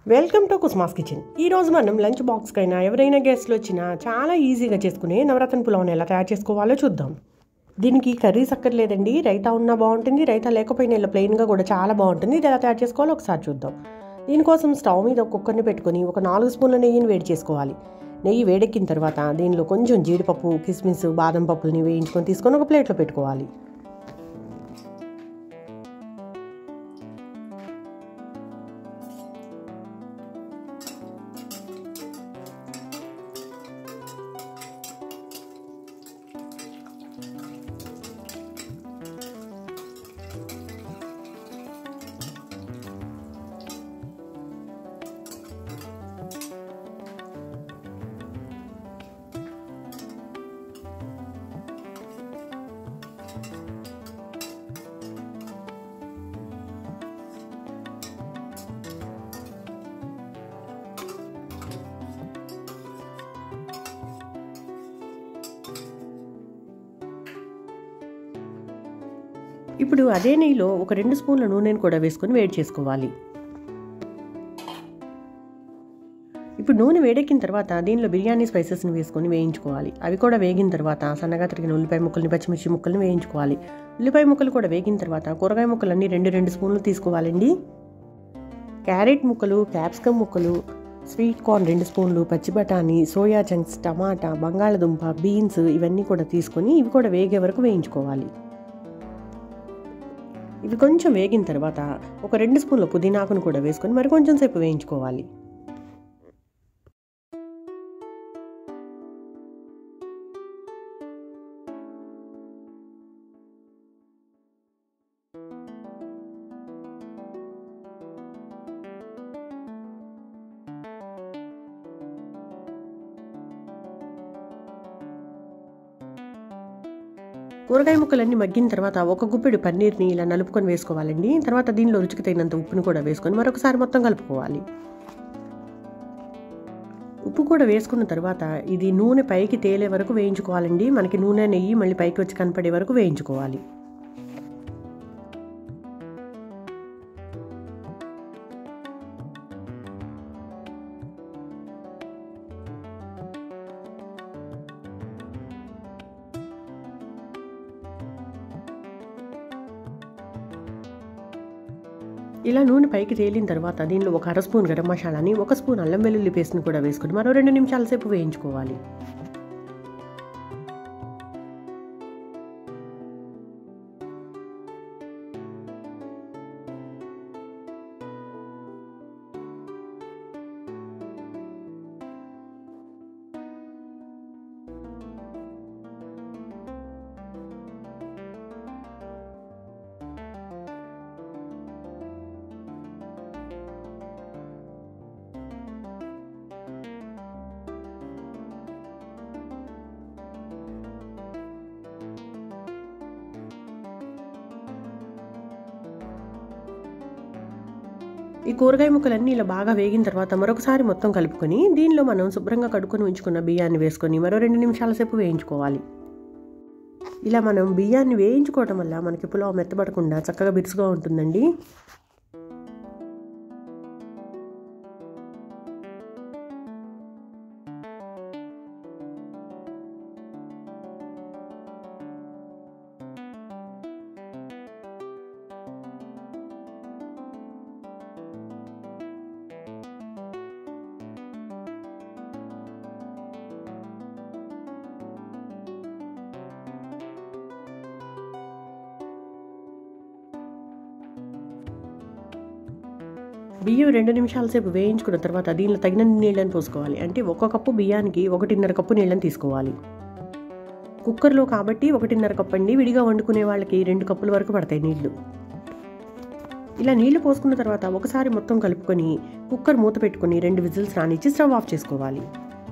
Welcome to కుస్మాస్ kitchen ఈ రోజు మనం లంచ్ బాక్స్కైనా ఎవరైనా గెస్ట్లు వచ్చినా చాలా ఈజీగా చేసుకునే నవరత్న పులావ్ని ఎలా తయారు చేసుకోవాలో చూద్దాం దీనికి కర్రీస్ అక్కర్లేదండి రైతా ఉన్నా బాగుంటుంది రైతా లేకపోయినా ఇలా ప్లెయిన్గా కూడా చాలా బాగుంటుంది ఇది ఎలా తయారు చేసుకోవాలో ఒకసారి చూద్దాం దీనికోసం స్టవ్ మీద ఒక కుక్కర్ని పెట్టుకొని ఒక నాలుగు స్పూన్ల నెయ్యిని వేడి చేసుకోవాలి నెయ్యి వేడెక్కిన తర్వాత దీనిలో కొంచెం జీడిపప్పు కిస్మిస్ బాదం పప్పుల్ని వేయించుకొని తీసుకొని ఒక ప్లేట్లో పెట్టుకోవాలి ఇప్పుడు అదే నెయ్యిలో ఒక రెండు స్పూన్ల నూనెను కూడా వేసుకొని వేడి చేసుకోవాలి ఇప్పుడు నూనె వేడెక్కిన తర్వాత దీనిలో బిర్యానీ స్పైసెస్ని వేసుకొని వేయించుకోవాలి అవి కూడా వేగిన తర్వాత సన్నగా తరిగిన ఉల్లిపాయ ముక్కల్ని పచ్చిమిర్చి ముక్కల్ని వేయించుకోవాలి ఉల్లిపాయ ముక్కలు కూడా వేగిన తర్వాత కూరగాయ ముక్కలన్నీ రెండు రెండు స్పూన్లు తీసుకోవాలండి క్యారెట్ ముక్కలు క్యాప్సికమ్ ముక్కలు స్వీట్ కార్న్ రెండు స్పూన్లు పచ్చి బఠానీ సోయా చంక్స్ టమాటా బంగాళదుంప బీన్స్ ఇవన్నీ కూడా తీసుకొని ఇవి కూడా వేగే వరకు వేయించుకోవాలి ఇవి కొంచెం వేగిన తర్వాత ఒక రెండు స్పూన్ల పుదీనాకును కూడా వేసుకొని మరి కొంచెం సేపు వేయించుకోవాలి కూరగాయ ముక్కలన్నీ మగ్గిన తర్వాత ఒక గుప్పెడు పన్నీర్ని ఇలా నలుపుకొని వేసుకోవాలండి తర్వాత దీనిలో రుచికి తగినంత ఉప్పును కూడా వేసుకొని మరొకసారి మొత్తం కలుపుకోవాలి ఉప్పు కూడా వేసుకున్న తర్వాత ఇది నూనె పైకి తేలే వరకు వేయించుకోవాలండి మనకి నూనె నెయ్యి మళ్ళీ పైకి వచ్చి కనపడే వరకు వేయించుకోవాలి ఇలా నూనె పైకి తేలిన తర్వాత దీనిలో ఒక అర స్పూన్ గరం మసాలాని ఒక స్పూన్ అల్లం వెల్లుల్లి పేస్ట్ని కూడా వేసుకుని మరో రెండు నిమిషాల సేపు వేయించుకోవాలి ఈ కూరగాయ ముక్కలన్నీ ఇలా బాగా వేగిన తర్వాత మరొకసారి మొత్తం కలుపుకొని దీనిలో మనం శుభ్రంగా కడుక్కొని ఉంచుకున్న బియ్యాన్ని వేసుకొని మరో రెండు నిమిషాల సేపు వేయించుకోవాలి ఇలా మనం బియ్యాన్ని వేయించుకోవటం వల్ల మనకి పులావ్ మెత్తబడకుండా చక్కగా బిరుసుగా ఉంటుందండి బియ్యం రెండు నిమిషాల సేపు వేయించుకున్న తర్వాత దీనిలో తగిన నీళ్ళని పోసుకోవాలి అంటే ఒక కప్పు బియ్యానికి ఒకటిన్నర కప్పు నీళ్ళని తీసుకోవాలి కుక్కర్లో కాబట్టి ఒకటిన్నర కప్పు అండి విడిగా వండుకునే వాళ్ళకి రెండు కప్పుల వరకు పడతాయి నీళ్లు ఇలా నీళ్లు పోసుకున్న తర్వాత ఒకసారి మొత్తం కలుపుకొని కుక్కర్ మూత పెట్టుకొని రెండు విజిల్స్ రానిచ్చి స్టవ్ ఆఫ్ చేసుకోవాలి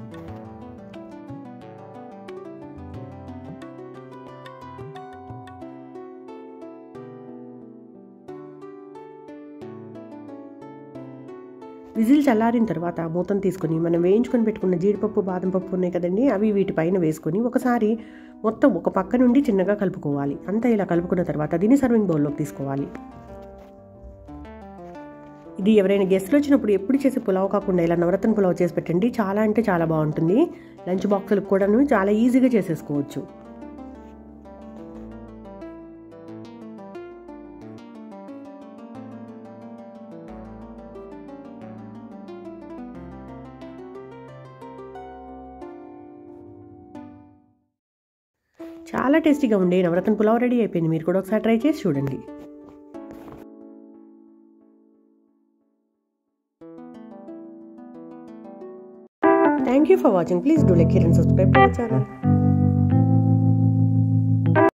విజిల్ చల్లారిన తర్వాత మూతను తీసుకొని మనం వేయించుకొని పెట్టుకున్న జీడిపప్పు బాదం పప్పు ఉన్నాయి కదండి అవి వీటిపైన వేసుకొని ఒకసారి మొత్తం ఒక పక్క నుండి చిన్నగా కలుపుకోవాలి అంతా ఇలా కలుపుకున్న తర్వాత దీన్ని సర్వింగ్ బౌల్లోకి తీసుకోవాలి ఇది ఎవరైనా గెస్ట్లు వచ్చినప్పుడు ఎప్పుడు చేసే పులావ్ కాకుండా ఇలా నవరత్న పులావ్ చేసి పెట్టండి చాలా అంటే చాలా బాగుంటుంది లంచ్ బాక్సులకు కూడాను చాలా ఈజీగా చేసేసుకోవచ్చు చాలా టేస్టీగా ఉండే నవరత్న పులావ్ రెడీ అయిపోయింది మీరు కూడా ఒకసారి ట్రై చేసి చూడండి Thank you for watching. Please do like, share and subscribe to our channel.